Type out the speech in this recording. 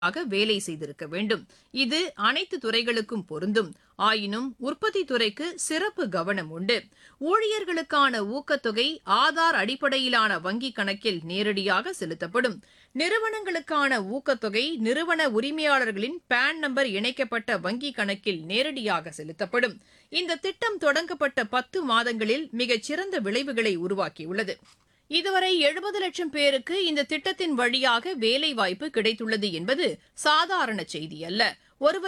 ஆக வேலை செய்திருக்க வேண்டும் இது அனைத்து துறைகளுக்கும் பொருந்தும் ஆயினும் உற்பத்தி துறைக்கு சிறப்பு கவனம் உண்டு ஊழியர்களுக்கான ஊக்கத்தொகை ஆதார் அடிப்படையிலான வங்கிக் கணக்கில் நேரடியாக செலுத்தப்படும் நிறுவனங்களுக்கான ஊக்கத்தொகை நிறுவன உரிமையாளர்களின் பான் நம்பர் இணைக்கப்பட்ட வங்கிக் கணக்கில் நேரடியாக செலுத்தப்படும் இந்த திட்டம் தொடங்கப்பட்ட பத்து மாதங்களில் மிகச்சிறந்த விளைவுகளை உருவாக்கியுள்ளது இதுவரை எழுபது லட்சம் பேருக்கு இந்த திட்டத்தின் வழியாக வேலைவாய்ப்பு கிடைத்துள்ளது என்பது சாதாரண செய்தி அல்ல ஒருவர்